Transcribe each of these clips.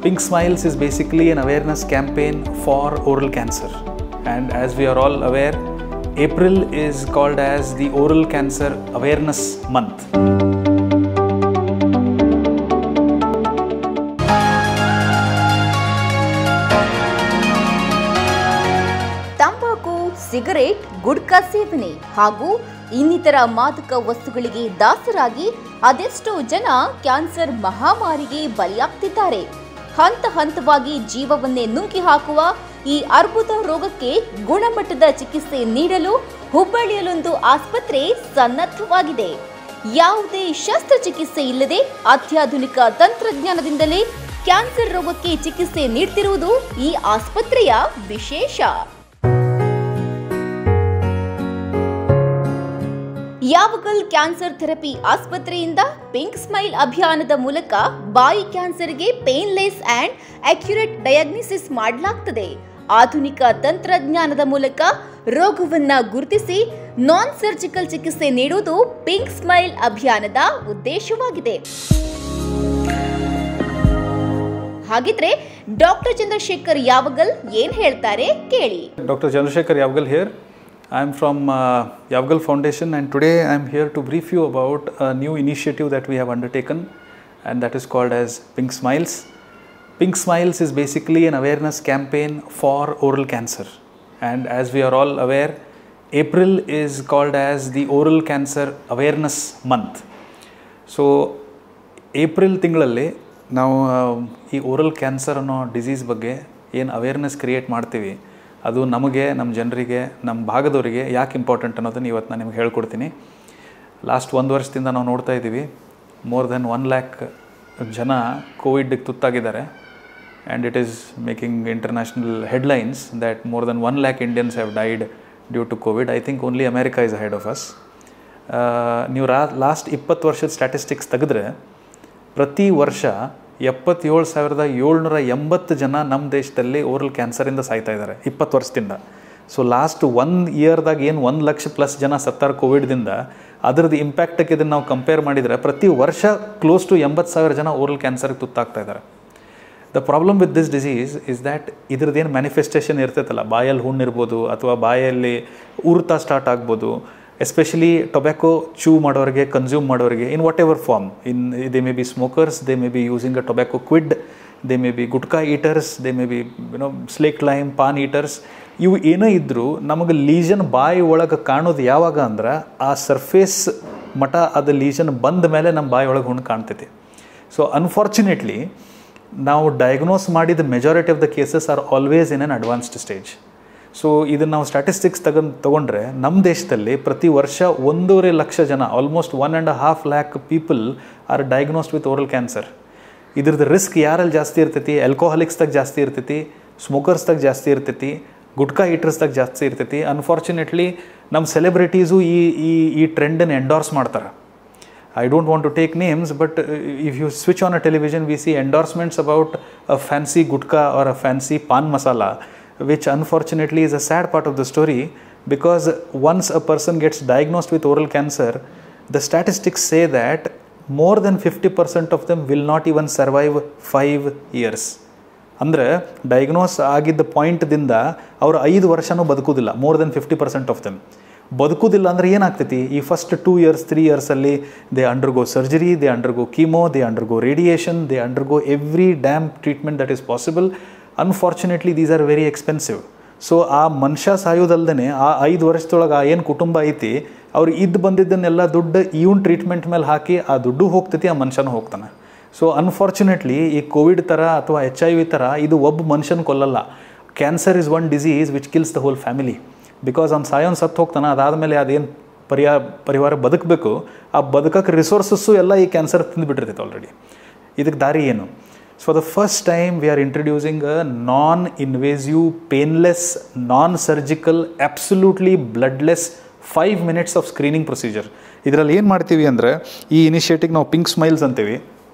Pink Smiles is basically an awareness campaign for oral cancer. And as we are all aware, April is called as the Oral Cancer Awareness Month. ತಂಬಾಕು cigarette gutka ಸೇವನೆ ಹಾಗೂ ಇನ್ನಿತರ ಮಾದಕ ವಸ್ತುಗಳಿಗೆ ದಾಸರಾಗಿ ಅದೆಷ್ಟೋ ಜನ cancer ಮಹಾಮಾರಿಗೆ ಬಲಿಯಾಗ್ತಿದ್ದಾರೆ ಹಂತ ಹಂತವಾಗಿ ಜೀವವನ್ನೇ ನುಂಗಿ ಹಾಕುವ ಈ ಅರ್ಬುದ ರೋಗಕ್ಕೆ ಗುಣಮಟ್ಟದ ಚಿಕಿತ್ಸೆ ನೀಡಲು ಹುಬ್ಬಳ್ಳಿಯಲ್ಲೊಂದು ಆಸ್ಪತ್ರೆ ಸನ್ನದ್ಧವಾಗಿದೆ ಯಾವುದೇ ಶಸ್ತ್ರಚಿಕಿತ್ಸೆ ಇಲ್ಲದೆ ಅತ್ಯಾಧುನಿಕ ತಂತ್ರಜ್ಞಾನದಿಂದಲೇ ಕ್ಯಾನ್ಸರ್ ರೋಗಕ್ಕೆ ಚಿಕಿತ್ಸೆ ನೀಡ್ತಿರುವುದು ಈ ಆಸ್ಪತ್ರೆಯ ವಿಶೇಷ ಯಾವಗಲ್ ಕ್ಯಾನ್ಸರ್ ಥೆರಪಿ ಆಸ್ಪತ್ರೆಯಿಂದ ಪಿಂಕ್ ಸ್ಮೈಲ್ ಅಭಿಯಾನದ ಮೂಲಕ ಬಾಯಿ ಕ್ಯಾನ್ಸರ್ಗೆ ಪೇನ್ಲೆಸ್ ಅಂಡ್ ಅಕ್ಯುರೇಟ್ ಡಯಾಗ್ನಿಸಿಸ್ ಮಾಡಲಾಗ್ತದೆ ಆಧುನಿಕ ತಂತ್ರಜ್ಞಾನದ ಮೂಲಕ ರೋಗವನ್ನ ಗುರುತಿಸಿ ನಾನ್ ಸರ್ಜಿಕಲ್ ಚಿಕಿತ್ಸೆ ನೀಡುವುದು ಪಿಂಕ್ ಸ್ಮೈಲ್ ಅಭಿಯಾನದ ಉದ್ದೇಶವಾಗಿದೆ ಹಾಗಿದ್ರೆ ಡಾಕ್ಟರ್ ಚಂದ್ರಶೇಖರ್ ಯಾವಗಲ್ ಏನ್ ಹೇಳ್ತಾರೆ ಕೇಳಿ Dr. Chandrasekhar Yavgal here. I am from uh, Yavgal Foundation and today I am here to brief you about a new initiative that we have undertaken and that is called as Pink Smiles. Pink Smiles is basically an awareness campaign for oral cancer and as we are all aware, April is called as the Oral Cancer Awareness Month. So April ತಿಂಗಳಲ್ಲಿ ನಾವು ಆ, ಈ oral cancer ಅನ್ನೋ disease ಬಗ್ಗೆ ಏನು awareness create ಮಾಡ್ತೀವಿ ಅದು ನಮಗೆ ನಮ್ಮ ಜನರಿಗೆ ನಮ್ಮ ಭಾಗದವರಿಗೆ ಯಾಕೆ ಇಂಪಾರ್ಟೆಂಟ್ ಅನ್ನೋದನ್ನು ಇವತ್ತು ನಾನು ನಿಮ್ಗೆ ಹೇಳ್ಕೊಡ್ತೀನಿ ಲಾಸ್ಟ್ ಒಂದು ವರ್ಷದಿಂದ ನಾವು ನೋಡ್ತಾ ಇದ್ದೀವಿ ಮೋರ್ ದೆನ್ ಒನ್ ಲ್ಯಾಕ್ ಜನ ಕೋವಿಡ್ಗೆ ತುತ್ತಾಗಿದ್ದಾರೆ and it is making international headlines that more than one lakh Indians have died due to Covid I think only America is head of us ಆ, ನೀವು ರಾ ಲಾಸ್ಟ್ ಇಪ್ಪತ್ತು ವರ್ಷದ ಸ್ಟ್ಯಾಟಿಸ್ಟಿಕ್ಸ್ ತೆಗೆದ್ರೆ ಪ್ರತಿ ವರ್ಷ ಎಪ್ಪತ್ತೇಳು ಸಾವಿರದ ಏಳ್ನೂರ ಎಂಬತ್ತು ಜನ ನಮ್ಮ ದೇಶದಲ್ಲಿ ಓರಲ್ ಕ್ಯಾನ್ಸರಿಂದ ಸಾಯ್ತಾ ಇದ್ದಾರೆ ಇಪ್ಪತ್ತು ವರ್ಷದಿಂದ ಸೊ ಲಾಸ್ಟ್ ಒನ್ ಇಯರ್ದಾಗ ಏನು ಒಂದು ಲಕ್ಷ ಪ್ಲಸ್ ಜನ ಸತ್ತಾರ ಕೋವಿಡ್ದಿಂದ ಅದ್ರದ್ದು ಇಂಪ್ಯಾಕ್ಟಕ್ಕೆ ಇದನ್ನು ನಾವು ಕಂಪೇರ್ ಮಾಡಿದರೆ ಪ್ರತಿ ವರ್ಷ ಕ್ಲೋಸ್ ಟು ಎಂಬತ್ತು ಸಾವಿರ ಜನ ಓರಲ್ ಕ್ಯಾನ್ಸರ್ಗೆ ತುತ್ತಾಗ್ತಾ ಇದ್ದಾರೆ the problem with this disease is that ಇದ್ರದ್ದೇನು ಮ್ಯಾನಿಫೆಸ್ಟೇಷನ್ ಇರ್ತೈತಲ್ಲ ಬಾಯಲ್ಲಿ ಹುಣ್ಣು ಇರ್ಬೋದು ಅಥವಾ ಬಾಯಲ್ಲಿ ಉರ್ತಾ ಸ್ಟಾರ್ಟ್ ಆಗ್ಬೋದು ಎಸ್ಪೆಷಲಿ ಟೊಬ್ಯಾಕೊ ಚೂ ಮಾಡೋರಿಗೆ ಕನ್ಸ್ಯೂಮ್ ಮಾಡೋರಿಗೆ in whatever form in they may be smokers they may be using a tobacco quid they may be gutka eaters they may be you know slake lime paan eaters ಇವು ಏನೇ ಇದ್ದರೂ ನಮಗೆ legion ಬಾಯಿ ಒಳಗೆ ಕಾಣೋದು ಯಾವಾಗ ಅಂದ್ರೆ ಆ ಸರ್ಫೇಸ್ ಮಠ ಅದು ಲೀಜನ್ ಬಂದ ಮೇಲೆ ನಮ್ಮ ಬಾಯಿ ಒಳಗೆ ಹುಣ್ಣು ಕಾಣ್ತೈತಿ ಸೊ ಅನ್ಫಾರ್ಚುನೇಟ್ಲಿ ನಾವು ಡಯಾಗ್ನೋಸ್ ಮಾಡಿದ majority of the cases are always in an advanced stage so ಇದನ್ನು ನಾವು ಸ್ಟ್ಯಾಟಿಸ್ಟಿಕ್ಸ್ ತಗೊಂಡು ತೊಗೊಂಡ್ರೆ ನಮ್ಮ ದೇಶದಲ್ಲಿ ಪ್ರತಿ ವರ್ಷ ಒಂದೂವರೆ ಲಕ್ಷ ಜನ almost one and half lakh people are diagnosed with oral cancer ಇದ್ರದ್ದು ರಿಸ್ಕ್ ಯಾರಲ್ಲಿ ಜಾಸ್ತಿ ಇರ್ತೈತಿ ಆಲ್ಕೋಹಾಲಿಕ್ಸ್ದಾಗ ಜಾಸ್ತಿ ಇರ್ತೈತಿ ಸ್ಮೋಕರ್ಸ್ದಾಗ ಜಾಸ್ತಿ ಇರ್ತೈತಿ ಗುಟ್ಕಾ ಈಟರ್ಸ್ದಾಗ ಜಾಸ್ತಿ ಇರ್ತೈತಿ ಅನ್ಫಾರ್ಚುನೇಟ್ಲಿ ನಮ್ಮ ಸೆಲೆಬ್ರಿಟೀಸು ಈ ಈ ಈ ಟ್ರೆಂಡನ್ನು ಎಂಡೋರ್ಸ್ ಮಾಡ್ತಾರೆ I don't want to take names, but uh, if you switch on a television, we see endorsements about a fancy gutka or a fancy pan masala, which unfortunately is a sad part of the story because once a person gets diagnosed with oral cancer, the statistics say that more than 50% of them will not even survive five years. ಅಂದರೆ diagnose ಆಗಿದ್ದ ಪಾಯಿಂಟ್ದಿಂದ ಅವರು ಐದು ವರ್ಷನೂ ಬದುಕುವುದಿಲ್ಲ more than fifty percent of them ಬದುಕುವುದಿಲ್ಲ ಅಂದರೆ ಏನಾಗ್ತೈತಿ ಈ ಫಸ್ಟ್ ಟೂ ಇಯರ್ಸ್ ತ್ರೀ ಇಯರ್ಸಲ್ಲಿ they undergo surgery they undergo chemo they undergo radiation they undergo every damn treatment that is possible unfortunately these are very expensive so ಆ ಮನುಷ್ಯ ಸಾಯೋದಲ್ದೇ ಆ ಐದು ವರ್ಷದೊಳಗೆ ಆ ಏನು ಕುಟುಂಬ ಐತಿ ಅವ್ರು ಇದ್ದು ಬಂದಿದ್ದನ್ನೆಲ್ಲ ದುಡ್ಡು ಇವನ್ ಟ್ರೀಟ್ಮೆಂಟ್ ಮೇಲೆ ಹಾಕಿ ಆ ದುಡ್ಡು ಹೋಗ್ತೈತಿ ಆ ಮನುಷ್ಯನೂ ಹೋಗ್ತಾನೆ ಸೊ ಅನ್ಫಾರ್ಚುನೇಟ್ಲಿ ಈ ಕೋವಿಡ್ ಥರ ಅಥವಾ ಎಚ್ ಐ ವಿ ಥರ ಇದು ಒಬ್ಬ ಮನುಷ್ಯನ ಕೊಲ್ಲಲ್ಲ cancer is one disease which kills the whole family because ಅವ್ನು ಸಾಯೋನ್ ಸತ್ತು ಹೋಗ್ತಾನೆ ಅದಾದಮೇಲೆ ಅದೇನು ಪರಿಯಾ ಪರಿವಾರ ಬದುಕಬೇಕು ಆ ಬದುಕಕ್ಕೆ ರಿಸೋರ್ಸಸ್ಸು ಎಲ್ಲ ಈ ಕ್ಯಾನ್ಸರ್ ತಿಂದುಬಿಟ್ಟಿರ್ತೈತೆ ಆಲ್ರೆಡಿ ಇದಕ್ಕೆ ದಾರಿ ಏನು so the first time we are introducing a non invasive painless non surgical absolutely bloodless five minutes of screening procedure ಇದರಲ್ಲಿ ಏನು ಮಾಡ್ತೀವಿ ಅಂದರೆ ಈ ಇನಿಷಿಯೇಟಿವ್ ನಾವು ಪಿಂಕ್ ಸ್ಮೈಲ್ಸ್ ಅಂತೀವಿ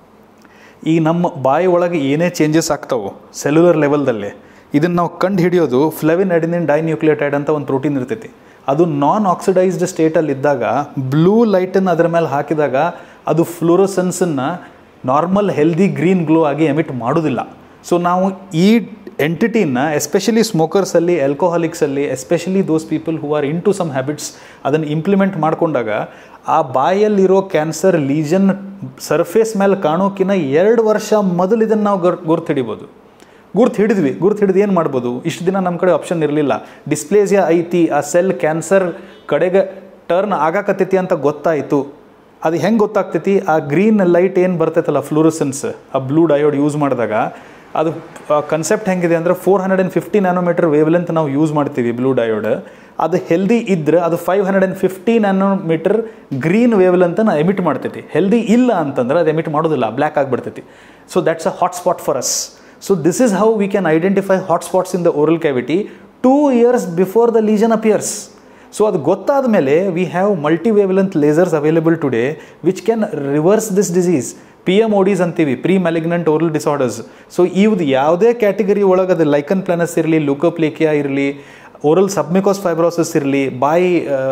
ಈ ನಮ್ಮ ಬಾಯಿ ಒಳಗೆ ಏನೇ ಚೇಂಜಸ್ ಆಗ್ತಾವೋ ಸೆಲ್ಯುಲರ್ ಲೆವೆಲ್ದಲ್ಲಿ ಇದನ್ನು ನಾವು ಕಂಡು ಹಿಡಿಯೋದು ಫ್ಲೆವಿನ್ ಅಡಿನಿನ್ ಡೈನ್ಯೂಕ್ಲಿಯೋಟೈಡ್ ಅಂತ ಒಂದು ಪ್ರೋಟೀನ್ ಇರ್ತೈತಿ ಅದು ನಾನ್ ಆಕ್ಸಿಡೈಸ್ಡ್ ಸ್ಟೇಟಲ್ಲಿ ಇದ್ದಾಗ ಬ್ಲೂ ಲೈಟನ್ನು ಅದರ ಮೇಲೆ ಹಾಕಿದಾಗ ಅದು ಫ್ಲೋರೋಸೆನ್ಸನ್ನು ನಾರ್ಮಲ್ ಹೆಲ್ದಿ ಗ್ರೀನ್ ಗ್ಲೋ ಆಗಿ ಎಮಿಟ್ ಮಾಡೋದಿಲ್ಲ ಸೊ ನಾವು ಈ ಎಂಟಿಟಿನ ಎಸ್ಪೆಷಲಿ ಸ್ಮೋಕರ್ಸಲ್ಲಿ ಆಲ್ಕೋಹಾಲಿಕ್ಸಲ್ಲಿ especially those people who are into some habits ಅದನ್ನು ಇಂಪ್ಲಿಮೆಂಟ್ ಮಾಡಿಕೊಂಡಾಗ ಆ ಬಾಯಲ್ಲಿರೋ ಕ್ಯಾನ್ಸರ್ ಲೀಜನ್ ಸರ್ಫೇಸ್ ಮೇಲೆ ಕಾಣೋಕಿನ್ನ ಎರಡು ವರ್ಷ ಮೊದಲು ಇದನ್ನು ನಾವು ಗರ್ ಗುರ್ತು ಹಿಡಿಬೋದು ಗುರ್ತು ಹಿಡಿದ್ವಿ ಗುರ್ತು ಹಿಡಿದು ಏನು ಮಾಡ್ಬೋದು ಇಷ್ಟು ದಿನ ನಮ್ಮ ಕಡೆ ಆಪ್ಷನ್ ಇರಲಿಲ್ಲ ಡಿಸ್ಪ್ಲೇಸಿಯಾ ಐತಿ ಆ ಸೆಲ್ ಕ್ಯಾನ್ಸರ್ ಕಡೆಗೆ ಟರ್ನ್ ಆಗಾಕತ್ತೈತಿ ಅಂತ ಗೊತ್ತಾಯಿತು ಅದು ಹೆಂಗೆ ಗೊತ್ತಾಗ್ತೈತಿ ಆ ಗ್ರೀನ್ ಲೈಟ್ ಏನು ಬರ್ತೈತಲ್ಲ ಫ್ಲೂರಸೆನ್ಸ್ ಆ ಬ್ಲೂ ಡಯೋಡ್ ಯೂಸ್ ಮಾಡಿದಾಗ ಅದು ಕನ್ಸೆಪ್ಟ್ ಹೆಂಗಿದೆ ಅಂದರೆ four hundred and fifty nanometre wavelength ನಾವು ಯೂಸ್ ಮಾಡ್ತೀವಿ ಬ್ಲೂ ಡಯೋಡ್ ಅದು ಹೆಲ್ದಿ ಇದ್ದರೆ ಅದು five hundred and fifty nanometre green ವೇವ್ಲೆಂತನ ಎಮಿಟ್ ಮಾಡ್ತೈತಿ ಹೆಲ್ದಿ ಇಲ್ಲ ಅಂತಂದ್ರೆ ಅದು ಎಮಿಟ್ ಮಾಡೋದಿಲ್ಲ ಬ್ಲ್ಯಾಕ್ ಆಗಿಬಿಡ್ತೈತಿ so that's a hot spot for us so this is how we can identify hot spots in the oral cavity two years before the lesion appears so ಅದು ಗೊತ್ತಾದ ಮೇಲೆ we have multi wavelength lasers available today which can reverse this disease P M ODs ಅಂತೀವಿ pre malignant oral disorders so ಇವ್ದು ಯಾವುದೇ category ಒಳಗೆ ಅದು ಲೈಕನ್ ಪ್ಲಾನಸ್ ಇರಲಿ ಲೂಕೋಪ್ಲೇಕಿಯಾ ಇರಲಿ ಓರಲ್ ಸಬ್ಮಿಕೋಸ್ ಫೈಬ್ರೋಸಿಸ್ ಇರಲಿ ಬಾಯಿ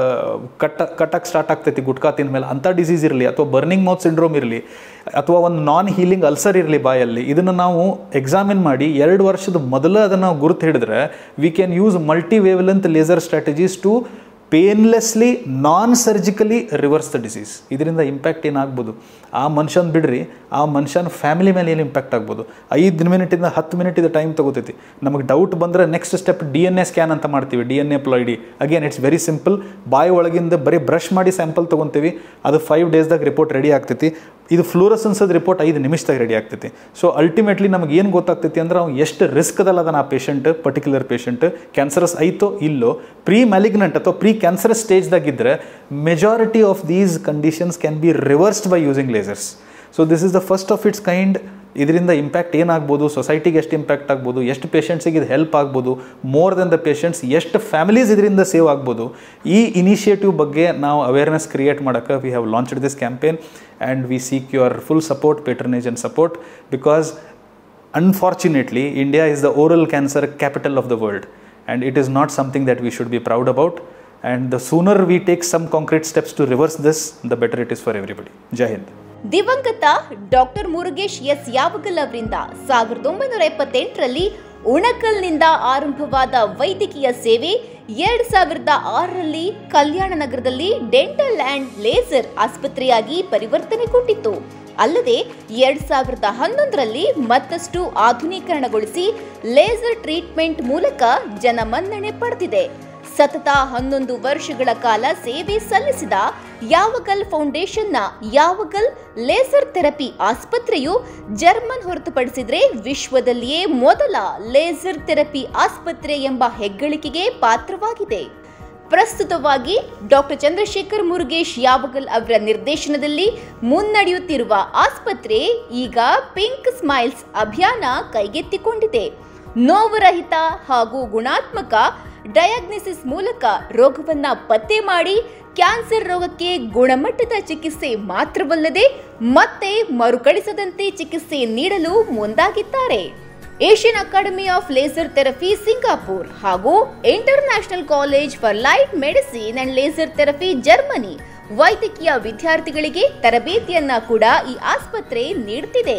ಕಟ್ಟ ಕಟ್ಟಕ್ಕೆ ಸ್ಟಾರ್ಟ್ ಆಗ್ತೈತಿ ಗುಟ್ಕಾ ತಿಂದ ಮೇಲೆ ಅಂಥ ಡಿಸೀಸ್ ಇರಲಿ ಅಥವಾ ಬರ್ನಿಂಗ್ ಮೌತ್ ಸಿಂಡ್ರೋಮ್ ಇರಲಿ ಅಥವಾ ಒಂದು ನಾನ್ ಹೀಲಿಂಗ್ ಅಲ್ಸರ್ ಇರಲಿ ಬಾಯಲ್ಲಿ ಇದನ್ನು ನಾವು ಎಕ್ಸಾಮಿನ್ ಮಾಡಿ ಎರಡು ವರ್ಷದ ಮೊದಲು ಅದನ್ನು ನಾವು ಗುರುತು ಹಿಡಿದ್ರೆ we can use multi wavelength laser strategies to painlessly non surgically reverse the disease ಇದರಿಂದ ಇಂಪ್ಯಾಕ್ಟ್ ಏನಾಗ್ಬೋದು ಆ ಮನುಷ್ಯನ ಬಿಡ್ರಿ ಆ ಮನುಷ್ಯನ ಫ್ಯಾಮಿಲಿ ಮೇಲೆ ಏನು ಇಂಪ್ಯಾಕ್ಟ್ ಆಗ್ಬೋದು ಐದು ಮಿನಿಟಿಂದ ಹತ್ತು ಮಿನಿಟಿದ ಟೈಮ್ ತಗೋತೈತಿ ನಮಗೆ ಡೌಟ್ ಬಂದರೆ next step D N A scan ಅಂತ ಮಾಡ್ತೀವಿ D N A ploidy again it's very simple ಬಾಯಿ ಒಳಗಿಂದ ಬರೀ ಬ್ರಷ್ ಮಾಡಿ ಸ್ಯಾಂಪಲ್ ತೊಗೊತೀವಿ ಅದು ಫೈವ್ ಡೇಸ್ದಾಗ ರಿಪೋರ್ಟ್ ರೆಡಿ ಆಗ್ತೈತಿ ಇದು ಫ್ಲೂರಸನ್ಸದ ರಿಪೋರ್ಟ್ ಐದು ನಿಮಿಷದಾಗ ರೆಡಿ ಆಗ್ತೈತಿ ಸೊ ಅಲ್ಟಿಮೇಟ್ಲಿ ನಮಗೆ ಏನು ಗೊತ್ತಾಗ್ತೈತಿ ಅಂದ್ರೆ ಅವ್ನು ಎಷ್ಟು ರಿಸ್ಕ್ದಲ್ಲ ಅದನ್ನ ಆ ಪೇಷಂಟ್ ಪರ್ಟಿಕ್ಯುಲರ್ ಪೇಷಂಟ್ ಕ್ಯಾನ್ಸರಸ್ ಐತೋ ಇಲ್ಲೋ ಪ್ರೀ ಮ್ಯಾಲಿಗ್ನೆಂಟ್ ಅಥವಾ ಪ್ರೀ ಕ್ಯಾನ್ಸರಸ್ ಸ್ಟೇಜ್ದಾಗಿದ್ದರೆ majority of these conditions can be reversed by using lasers so this is the first of its kind ಇದರಿಂದ ಇಂಪ್ಯಾಕ್ಟ್ ಏನಾಗ್ಬೋದು ಸೊಸೈಟಿಗೆ ಎಷ್ಟು ಇಂಪ್ಯಾಕ್ಟ್ ಆಗ್ಬೋದು ಎಷ್ಟು ಪೇಷಂಟ್ಸಿಗೆ ಇದು ಹೆಲ್ಪ್ ಆಗ್ಬೋದು ಮೋರ್ ದೆನ್ ದ ಪೇಷಂಟ್ಸ್ ಎಷ್ಟು ಫ್ಯಾಮಿಲೀಸ್ ಇದರಿಂದ ಸೇವ್ ಆಗ್ಬೋದು ಈ ಇನಿಷಿಯೇಟಿವ್ ಬಗ್ಗೆ ನಾವು ಅವೇರ್ನೆಸ್ ಕ್ರಿಯೇಟ್ ಮಾಡೋಕ್ಕೆ we have launched this campaign and we seek your full support patronage and support because unfortunately india is the oral cancer capital of the world and it is not something that we should be proud about and the sooner we take some concrete steps to reverse this the better it is for everybody jai hind ದಿವಂಗತ doctor Murugesh S Yavagal ಅವರಿಂದ ಸಾವಿರದ ಒಂಬೈನೂರ ಎಪ್ಪತ್ತೆಂಟರಲ್ಲಿ ಉಣಕಲ್ನಿಂದ ಆರಂಭವಾದ ವೈದ್ಯಕೀಯ ಸೇವೆ ಎರಡ್ ಸಾವಿರದ ಆರರಲ್ಲಿ ಕಲ್ಯಾಣ ನಗರದಲ್ಲಿ ಡೆಂಟಲ್ ಅಂಡ್ ಲೇಸರ್ ಆಸ್ಪತ್ರೆಯಾಗಿ ಪರಿವರ್ತನೆಗೊಂಡಿತ್ತು ಅಲ್ಲದೆ ಎರಡ್ ಸಾವಿರದ ಹನ್ನೊಂದರಲ್ಲಿ ಮತ್ತಷ್ಟು ಆಧುನೀಕರಣಗೊಳಿಸಿ ಲೇಸರ್ ಟ್ರೀಟ್ಮೆಂಟ್ ಮೂಲಕ ಜನಮನ್ನಣೆ ಪಡೆದಿದೆ ಸತತ ಹನ್ನೊಂದು ವರ್ಷಗಳ ಕಾಲ ಸೇವೆ ಸಲ್ಲಿಸಿದ ಯಾವಗಲ್ ಫೌಂಡೇಶನ್ನ ಯಾವಗಲ್ ಲೇಸರ್ ಥೆರಪಿ ಆಸ್ಪತ್ರೆಯು ಜರ್ಮನ್ ಹೊರತುಪಡಿಸಿದ್ರೆ ವಿಶ್ವದಲ್ಲಿಯೇ ಮೊದಲ ಲೇಸರ್ ಥೆರಪಿ ಆಸ್ಪತ್ರೆ ಎಂಬ ಹೆಗ್ಗಳಿಕೆಗೆ ಪಾತ್ರವಾಗಿದೆ ಪ್ರಸ್ತುತವಾಗಿ ಡಾಕ್ಟರ್ ಚಂದ್ರಶೇಖರ್ ಮುರುಗೇಶ್ ಯಾವಗಲ್ ಅವರ ನಿರ್ದೇಶನದಲ್ಲಿ ಮುನ್ನಡೆಯುತ್ತಿರುವ ಆಸ್ಪತ್ರೆ ಈಗ ಪಿಂಕ್ ಸ್ಮೈಲ್ಸ್ ಅಭಿಯಾನ ಕೈಗೆತ್ತಿಕೊಂಡಿದೆ ನೋವುರಹಿತ ಹಾಗೂ ಗುಣಾತ್ಮಕ ಡಯಾಗ್ನಿಸಿಸ್ ಮೂಲಕ ರೋಗವನ್ನ ಪತ್ತೆ ಮಾಡಿ ಕ್ಯಾನ್ಸರ್ ರೋಗಕ್ಕೆ ಗುಣಮಟ್ಟದ ಚಿಕಿತ್ಸೆ ಮಾತ್ರವಲ್ಲದೆ ಮತ್ತೆ ಮರುಕಳಿಸದಂತೆ ಚಿಕಿತ್ಸೆ ನೀಡಲು ಮುಂದಾಗಿದ್ದಾರೆ Asian academy of laser therapy Singapore ಹಾಗೂ international college for light medicine and laser therapy Germany ವೈದ್ಯಕೀಯ ವಿದ್ಯಾರ್ಥಿಗಳಿಗೆ ತರಬೇತಿಯನ್ನ ಕೂಡ ಈ ಆಸ್ಪತ್ರೆ ನೀಡುತ್ತಿದೆ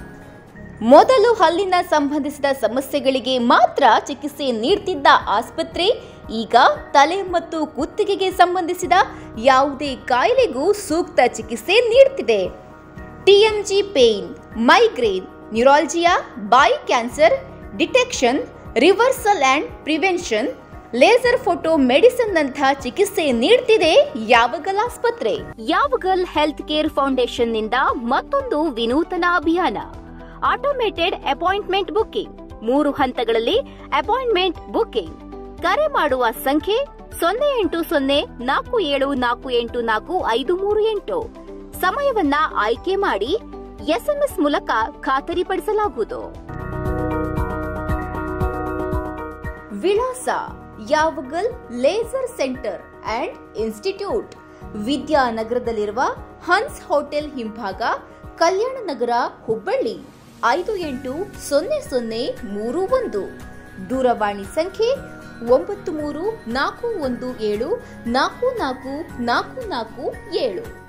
ಮೊದಲು ಹಲ್ಲಿನ ಸಂಬಂಧಿಸಿದ ಸಮಸ್ಯೆಗಳಿಗೆ ಮಾತ್ರ ಚಿಕಿತ್ಸೆ ನೀಡ್ತಿದ್ದ ಆಸ್ಪತ್ರೆ ಈಗ ತಲೆ ಮತ್ತು ಕುತ್ತಿಗೆಗೆ ಸಂಬಂಧಿಸಿದ ಯಾವುದೇ ಕಾಯಿಲೆಗೂ ಸೂಕ್ತ ಚಿಕಿತ್ಸೆ ನೀಡುತ್ತಿದೆ ಟಿಎಂಜಿ ಪೇನ್ ಮೈಗ್ರೇನ್ ನ್ಯೂರಾಲಜಿಯಾ ಬಾಯಿ cancer detection reversal and prevention laser photo medicine ನಂಥ ಚಿಕಿತ್ಸೆ ನೀಡ್ತಿದೆ ಯಾವಗಲ್ ಆಸ್ಪತ್ರೆ ಯಾವಗಲ್ ಹೆಲ್ತ್ ಕೇರ್ ಫೌಂಡೇಶನ್ ನಿಂದ ಮತ್ತೊಂದು ವಿನೂತನ ಅಭಿಯಾನ ಆಟೋಮೇಟೆಡ್ ಅಪಾಯಿಂಟ್ಮೆಂಟ್ ಬುಕ್ಕಿಂಗ್ ಮೂರು ಹಂತಗಳಲ್ಲಿ ಅಪಾಯಿಂಟ್ಮೆಂಟ್ ಬುಕ್ಕಿಂಗ್ ಕರೆ ಮಾಡುವ ಸಂಖ್ಯೆ ಸೊನ್ನೆ ಎಂಟು ಸೊನ್ನೆ ನಾಲ್ಕು ಏಳು ನಾಲ್ಕು ಎಂಟು ನಾಲ್ಕು ಐದು ಮೂರು ಎಂಟು ಸಮಯವನ್ನ ಆಯ್ಕೆ ಮಾಡಿ ಎಸ್ಎಂಎಸ್ ಮೂಲಕ ಖಾತರಿಪಡಿಸಲಾಗುವುದು ವಿಳಾಸ Yavagal laser centre and institute ವಿದ್ಯಾನಗರದಲ್ಲಿರುವ ಹನ್ಸ್ ಹೋಟೆಲ್ ಹಿಂಭಾಗ ಕಲ್ಯಾಣ ನಗರ ಹುಬ್ಬಳ್ಳಿ ಐದು ಎಂಟು ಸೊನ್ನೆ ಸೊನ್ನೆ ಮೂರು ಒಂದು ದೂರವಾಣಿ ಸಂಖ್ಯೆ ಒಂಬತ್ತು ಮೂರು ನಾಲ್ಕು ಒಂದು ಏಳು ನಾಲ್ಕು ನಾಲ್ಕು ನಾಲ್ಕು ನಾಲ್ಕು ಏಳು